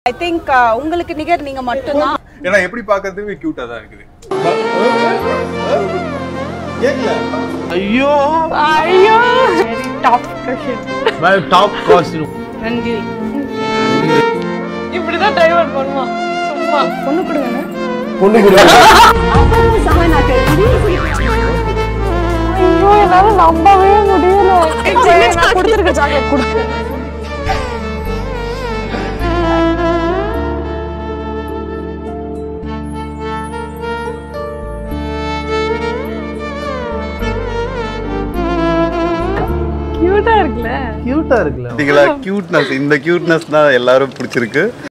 I think உங்களுக்கு நிகர் நீங்க மட்டும்தான் ஏன்னா எப்படி பாக்குறதுக்கு கியூட்டா தான் இருக்குது ஐயோ ஐயோ very top question top costume நன்றி இப்படிதான் டைவர்ட் பண்ணுவான் சும்மா பொண்ணு கொடுங்க பொண்ணு கூட ஐயோ என்னால நம்பவே முடியல நான் கொடுத்துருக்க சாக்லேட் கொடுத்து கியூட்டா இருக்குல்ல கியூட்டா இருக்குல்ல பாத்தீங்களா கியூட்னஸ் இந்த கியூட்னஸ் தான் எல்லாரும் பிடிச்சிருக்கு